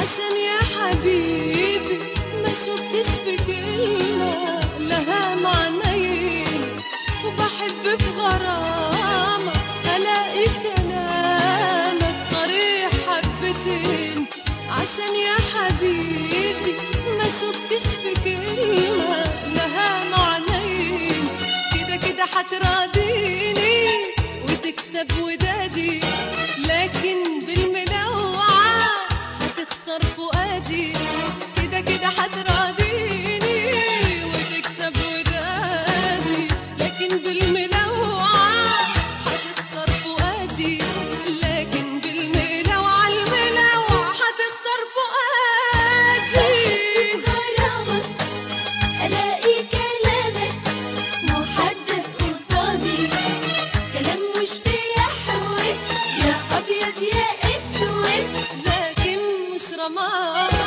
عشان يا حبيبي ما شفتش في كلمة لها معنيين وبحب في غرامة ألاقي كلامك صريح حبتين عشان يا حبيبي ما شفتش في كلمة لها معنيين كده كده حتراضيني وتكسب ودادي لكن بالملوعة هتخسر فؤادي كده كده حتراضيني وتكسب ودادي لكن بالملوعة هتخسر فؤادي لكن بالملوعة الملوعة هتخسر فؤادي غرامك ألاقي كلامك محدد قصادي كلام مش بيحوي يا أبيض يا أسود لكن مش رماد